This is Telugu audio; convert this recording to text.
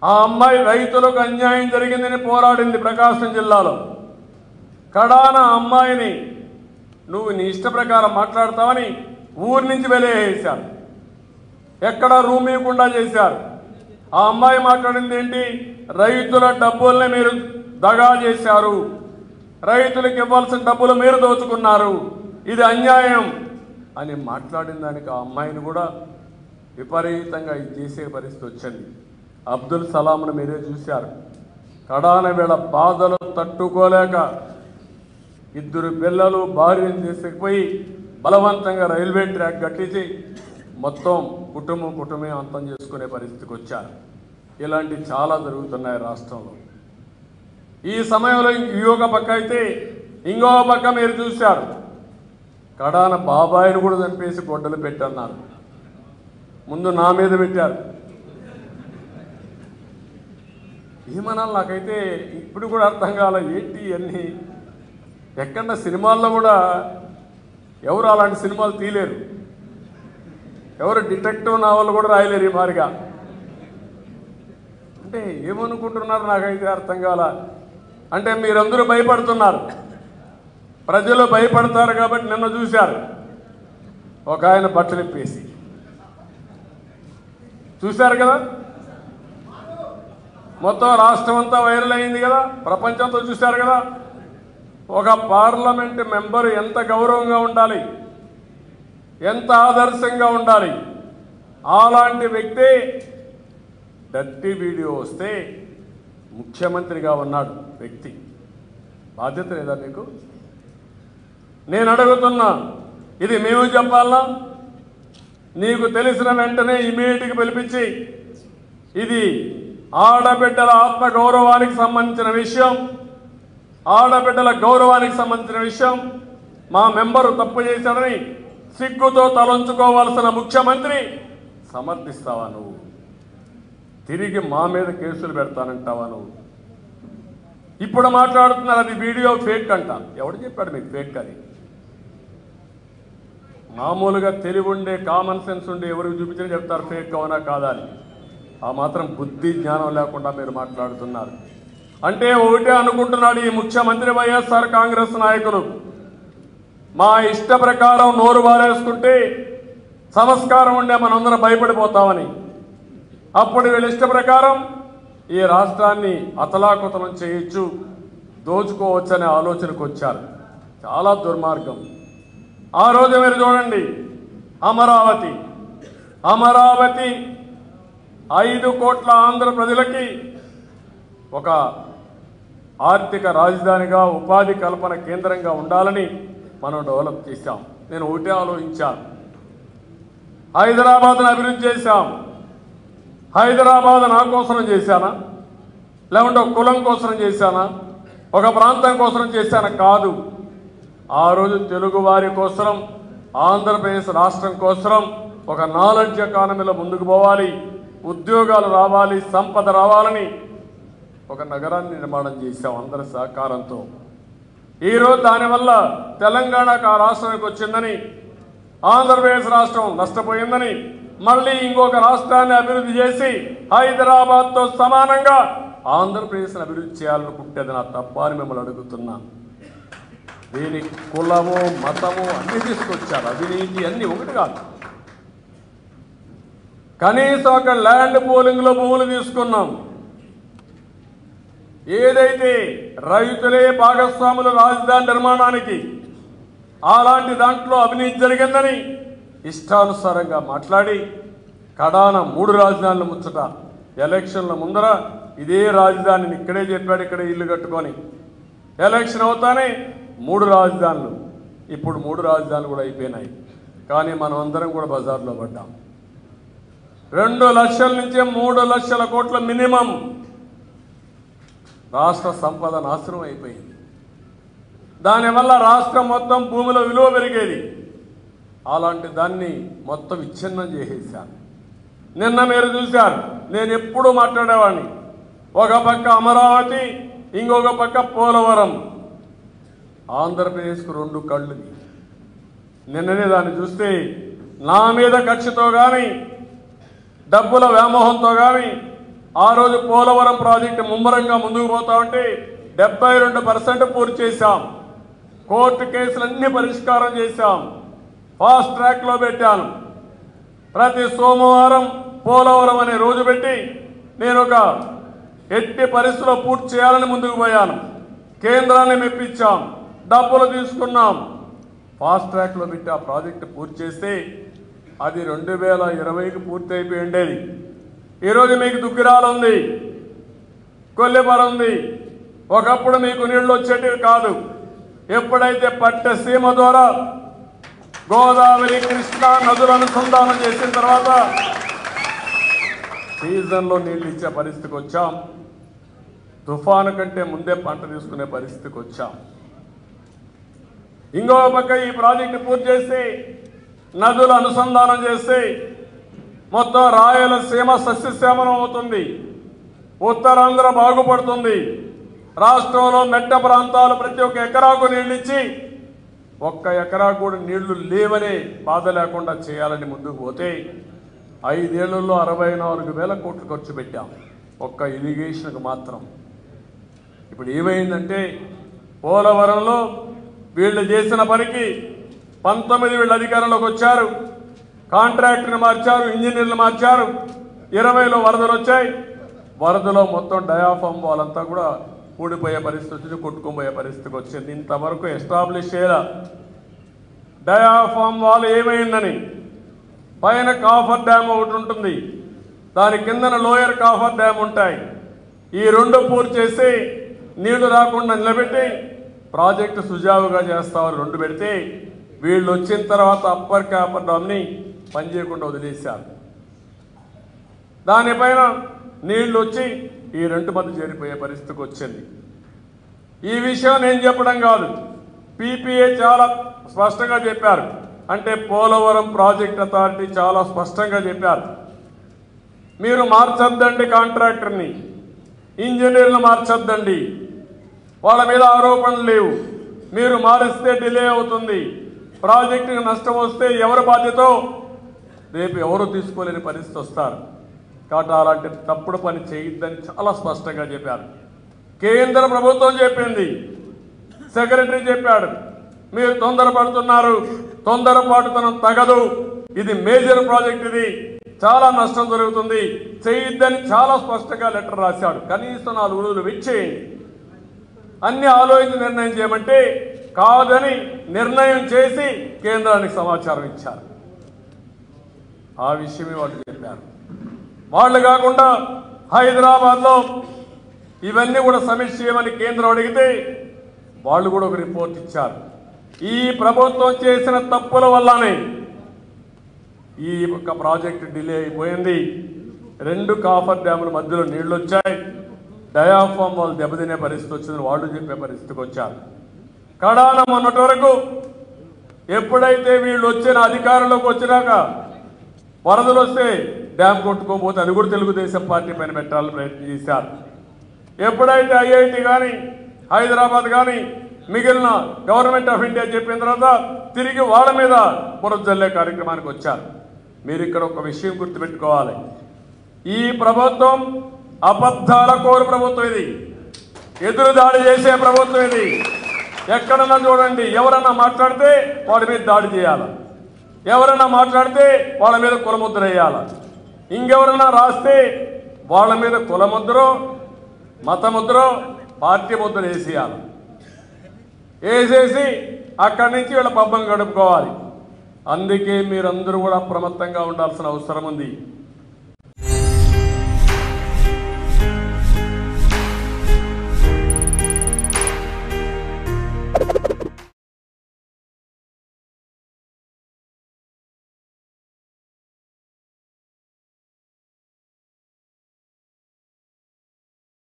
ఆ అమ్మాయి రైతులకు అన్యాయం జరిగిందని పోరాడింది ప్రకాశం జిల్లాలో కడాన ఆ అమ్మాయిని నువ్వు నీ ఇష్ట ప్రకారం మాట్లాడతావని ఊరి నుంచి వెలేసారు ఎక్కడ రూమ్ ఇవ్వకుండా చేశారు ఆ అమ్మాయి మాట్లాడింది ఏంటి రైతుల డబ్బుల్ని మీరు దగా చేశారు రైతులకు ఇవ్వాల్సిన డబ్బులు మీరు దోచుకున్నారు ఇది అన్యాయం అని మాట్లాడిన దానికి ఆ అమ్మాయిని కూడా విపరీతంగా ఇది చేసే పరిస్థితి వచ్చింది అబ్దుల్ సలాంను మీరే చూశారు కడాన వీళ్ళ బాధలు తట్టుకోలేక ఇద్దరు పిల్లలు భార్యను తీసుకుపోయి బలవంతంగా రైల్వే ట్రాక్ కట్టించి మొత్తం కుటుంబం కుటుంబం అంతం చేసుకునే పరిస్థితికి వచ్చారు ఇలాంటి చాలా జరుగుతున్నాయి రాష్ట్రంలో ఈ సమయంలో ఈ ఒక పక్క అయితే ఇంకో పక్క మీరు చూశారు కడాన బాబాయిని కూడా చంపేసి గొడ్డలు పెట్టన్నారు ముందు నా మీద పెట్టారు ఏమనాలి నాకైతే ఇప్పుడు కూడా అర్థం కాల ఏంటి అన్నీ ఎక్కడ సినిమాల్లో కూడా ఎవరు అలాంటి సినిమాలు తీయలేరు ఎవరు డిటెక్టివ్ నావల్ కూడా రాయలేరు ఈ మారిగా అంటే ఏమనుకుంటున్నారు నాకైతే అర్థం కాల అంటే మీరందరూ భయపడుతున్నారు ప్రజలు భయపడతారు కాబట్టి నిన్న చూశారు ఒక ఆయన బట్టలు ఇప్పేసి చూశారు కదా మొత్తం రాష్ట్రం అంతా వైరల్ అయింది కదా ప్రపంచంతో చూశారు కదా ఒక పార్లమెంట్ మెంబర్ ఎంత గౌరవంగా ఉండాలి ఎంత ఆదర్శంగా ఉండాలి అలాంటి వ్యక్తి డర్టీ వీడియో వస్తే ముఖ్యమంత్రిగా ఉన్నాడు వ్యక్తి బాధ్యత లేదా మీకు నేను అడుగుతున్నా ఇది మేము చెప్పాలా నీకు తెలిసిన వెంటనే ఇమీడియట్గా పిలిపించి ఇది ఆడబిడ్డల ఆత్మ గౌరవానికి సంబంధించిన విషయం ఆడబిడ్డల గౌరవానికి సంబంధించిన విషయం మా మెంబరు తప్పు చేశాడని సిగ్గుతో తలంచుకోవాల్సిన ముఖ్యమంత్రి సమర్థిస్తావా నువ్వు తిరిగి మా మీద కేసులు పెడతానంటావా నువ్వు ఇప్పుడు మాట్లాడుతున్నారు అది వీడియో ఫేక్ అంట ఎవడు చెప్పాడు మీకు ఫేక్ అని మామూలుగా తెలివి ఉండే కామన్ సెన్స్ ఉండే ఎవరికి చూపించిన చెప్తారు ఫేక్ అవునా కాదా అని ఆ మాత్రం బుద్ధి జ్ఞానం లేకుండా మీరు మాట్లాడుతున్నారు అంటే ఒకటే అనుకుంటున్నాడు ఈ ముఖ్యమంత్రి వైఎస్ఆర్ కాంగ్రెస్ నాయకులు మా ఇష్ట ప్రకారం నోరు బారేసుకుంటే సంస్కారం ఉండే మనందరం భయపడిపోతామని అప్పుడు వీళ్ళ ఇష్ట ప్రకారం ఈ రాష్ట్రాన్ని అతలాకుతలం చేయొచ్చు దోచుకోవచ్చనే ఆలోచనకు వచ్చారు చాలా దుర్మార్గం ఆ రోజు మీరు చూడండి అమరావతి అమరావతి ఐదు కోట్ల ఆంధ్ర ప్రజలకి ఒక ఆర్థిక రాజధానిగా ఉపాధి కల్పన కేంద్రంగా ఉండాలని మనం డెవలప్ చేశాం నేను ఒకటే ఆలోచించాను హైదరాబాద్ను అభివృద్ధి చేశాం హైదరాబాద్ నా కోసం చేశానా లేకుంటే ఒక కులం కోసం చేశానా ఒక ప్రాంతం కోసం చేశానా కాదు ఆ రోజు తెలుగు వారి కోసం ఆంధ్రప్రదేశ్ రాష్ట్రం కోసం ఒక నాలెడ్జ్ ఎకానమీలో ముందుకు పోవాలి ఉద్యోగాలు రావాలి సంపద రావాలని ఒక నగరాన్ని నిర్మాణం చేశాం అందరి సహకారంతో ఈరోజు దానివల్ల తెలంగాణకు ఆ రాష్ట్రానికి వచ్చిందని ఆంధ్రప్రదేశ్ రాష్ట్రం నష్టపోయిందని మళ్ళీ ఇంకొక రాష్ట్రాన్ని అభివృద్ధి చేసి హైదరాబాద్తో సమానంగా ఆంధ్రప్రదేశ్ని అభివృద్ధి చేయాలనుకుంటేది నా తప్ప అని మిమ్మల్ని అడుగుతున్నా దీనికి కులము మతము అన్ని తీసుకొచ్చారు అవినీతి అన్ని ఒకటి కాదు కనీసం ఒక ల్యాండ్ పోలింగ్లో భూములు తీసుకున్నాం ఏదైతే రైతులే భాగస్వాములు రాజధాని నిర్మాణానికి అలాంటి దాంట్లో అవినీతి జరిగిందని ఇష్టానుసారంగా మాట్లాడి కడాన మూడు రాజధానులు ముచ్చట ఎలక్షన్ల ముందర ఇదే రాజధానిని ఇక్కడే చెప్పాడు ఇక్కడే ఇల్లు కట్టుకొని ఎలక్షన్ అవుతానే మూడు రాజధానులు ఇప్పుడు మూడు రాజధానులు కూడా అయిపోయినాయి కానీ మనం అందరం కూడా బజార్లో పడ్డాం రెండు లక్షల నుంచి మూడు లక్షల కోట్ల మినిమం రాష్ట్ర సంపద నాశనం అయిపోయింది దానివల్ల రాష్ట్రం మొత్తం భూమిలో విలువ పెరిగేది అలాంటి దాన్ని మొత్తం విచ్ఛిన్నం చేసేసారు నిన్న మీరు చూశారు నేను ఎప్పుడూ మాట్లాడేవాడిని ఒక పక్క అమరావతి ఇంకొక పక్క పోలవరం ఆంధ్రప్రదేశ్కు రెండు కళ్ళు నిన్ననే దాన్ని చూస్తే నా మీద కక్షతో కానీ డబ్బుల వ్యామోహంతో కానీ ఆ రోజు పోలవరం ప్రాజెక్టు ముమ్మరంగా ముందుకు పోతా ఉంటే డెబ్బై రెండు పర్సెంట్ పూర్తి చేశాం కోర్టు కేసులన్నీ పరిష్కారం చేశాం ఫాస్ట్ ట్రాక్లో పెట్టాను ప్రతి సోమవారం పోలవరం అనే రోజు పెట్టి నేను ఒక ఎట్టి పరిస్థితిలో పూర్తి చేయాలని ముందుకు పోయాను కేంద్రాన్ని మెప్పించాం డబ్బులు తీసుకున్నాం ఫాస్ట్ ట్రాక్లో పెట్టి ఆ ప్రాజెక్టు పూర్తి చేస్తే అది రెండు వేల ఇరవైకి పూర్తి అయిపోయి ఉండేది ఈరోజు మీకు దుగ్గిరాలు ఉంది కొల్లిపర ఉంది ఒకప్పుడు మీకు నీళ్లు వచ్చేటివి కాదు ఎప్పుడైతే పట్టె సీమ ద్వారా గోదావరి కృష్ణా నదుల అనుసంధానం చేసిన తర్వాత సీజన్లో నీళ్లు ఇచ్చే పరిస్థితికి వచ్చాం తుఫాను కంటే ముందే పంట తీసుకునే పరిస్థితికి వచ్చాం ఇంకో పక్క ఈ ప్రాజెక్టు పూర్తి చేసి నదుల అనుసంధానం చేసి మొత్తం రాయలసీమ సస్యశ్యామలం అవుతుంది ఉత్తరాంధ్ర బాగుపడుతుంది రాష్ట్రంలో మెట్ట ప్రాంతాలు ప్రతి ఒక్క ఎకరాకు నీళ్ళు ఇచ్చి ఒక్క ఎకరా కూడా నీళ్లు లేవనే బాధ లేకుండా చేయాలని ముందుకు పోతే ఐదేళ్లలో అరవై నాలుగు వేల కోట్లు ఖర్చు పెట్టాం ఒక్క ఇరిగేషన్కు మాత్రం ఇప్పుడు ఏమైందంటే పోలవరంలో వీళ్ళు చేసిన పనికి పంతొమ్మిది వీళ్ళు అధికారంలోకి వచ్చారు కాంట్రాక్టర్ని మార్చారు ఇంజనీర్లు మార్చారు ఇరవైలో వరదలు వచ్చాయి వరదలో మొత్తం డయాఫామ్ వాళ్ళంతా కూడా కూడిపోయే పరిస్థితి వచ్చింది కొట్టుకుపోయే పరిస్థితికి వచ్చింది ఇంతవరకు ఎస్టాబ్లిష్ చేయాల డయాఫామ్ వాల్ ఏమైందని పైన కాఫర్ డ్యామ్ ఒకటి ఉంటుంది దాని కిందన లోయర్ కాఫర్ డ్యామ్ ఉంటాయి ఈ రెండు పూర్తి చేసి నీళ్లు రాకుండా నిలబెట్టి ప్రాజెక్టు సుజావుగా చేస్తామని రెండు పెడితే వీళ్ళు వచ్చిన తర్వాత అప్పర్ కాఫర్ డ్యామ్ని పనిచేయకుండా వదిలేశారు దానిపైన నీళ్లు వచ్చి ఈ రెండు మధ్య చేరిపోయే పరిస్థితికి వచ్చింది ఈ విషయం నేను చెప్పడం కాదు పీపీఏ చాలా స్పష్టంగా చెప్పారు అంటే పోలవరం ప్రాజెక్ట్ అథారిటీ చాలా స్పష్టంగా చెప్పారు మీరు మార్చొద్దండి కాంట్రాక్టర్ని ఇంజనీర్లు మార్చొద్దండి వాళ్ళ మీద ఆరోపణలు లేవు మీరు మారిస్తే డిలే అవుతుంది ప్రాజెక్టుకి నష్టం వస్తే ఎవరి బాధ్యతో రేపు ఎవరు తీసుకోలేని పరిస్థితి వస్తారు కాబట్టి అలాంటి తప్పుడు పని చేయొద్దని చాలా స్పష్టంగా చెప్పారు కేంద్ర ప్రభుత్వం చెప్పింది సెక్రటరీ చెప్పాడు మీరు తొందరపడుతున్నారు తొందరపాటుతనం తగదు ఇది మేజర్ ప్రాజెక్ట్ ఇది చాలా నష్టం జరుగుతుంది చేయొద్దని చాలా స్పష్టంగా లెటర్ రాశాడు కనీసం నాలుగు రోజులు వెయిట్ చేయండి అన్ని ఆలోచించి నిర్ణయం చేయమంటే కాదని నిర్ణయం చేసి కేంద్రానికి సమాచారం ఇచ్చారు ఆ విషయమే వాళ్ళు చెప్పారు వాళ్ళు కాకుండా హైదరాబాద్లో ఇవన్నీ కూడా సమీక్ష చేయమని కేంద్రం అడిగితే వాళ్ళు కూడా ఒక రిపోర్ట్ ఇచ్చారు ఈ ప్రభుత్వం చేసిన తప్పుల వల్లనే ఈ యొక్క ప్రాజెక్టు డిలే అయిపోయింది రెండు కాఫర్ డ్యాముల మధ్యలో నీళ్లు వచ్చాయి డయాఫామ్ వాళ్ళు దెబ్బతినే పరిస్థితి వచ్చిందని వాళ్ళు చెప్పే పరిస్థితికి వచ్చారు కడాన మొన్నటి వరకు ఎప్పుడైతే వీళ్ళు వచ్చిన అధికారంలోకి వచ్చినాక వరదలు వస్తే డ్యామ్ కొట్టుకోకపోతే అది కూడా తెలుగుదేశం పార్టీ పైన పెట్టాలని ప్రయత్నం చేశారు ఎప్పుడైతే ఐఐటి కానీ హైదరాబాద్ కానీ మిగిలిన గవర్నమెంట్ ఆఫ్ ఇండియా చెప్పిన తర్వాత తిరిగి వాళ్ళ మీద బురద జల్లే కార్యక్రమానికి వచ్చారు మీరు ఇక్కడ ఒక విషయం గుర్తుపెట్టుకోవాలి ఈ ప్రభుత్వం అబద్ధాల కోరు ప్రభుత్వం ఇది ఎదురు దాడి చేసే ప్రభుత్వం ఇది ఎక్కడన్నా చూడండి ఎవరన్నా మాట్లాడితే వాడి మీద దాడి చేయాలి ఎవరన్నా మాట్లాడితే వాళ్ళ మీద కులముద్ర వేయాలి ఇంకెవరన్నా రాస్తే వాళ్ళ మీద కులముద్రో మతముద్రో పార్టీ ముద్ర వేసేయాలి వేసేసి అక్కడి నుంచి వీళ్ళ పబ్బం గడుపుకోవాలి అందుకే మీరందరూ కూడా అప్రమత్తంగా ఉండాల్సిన అవసరం ఉంది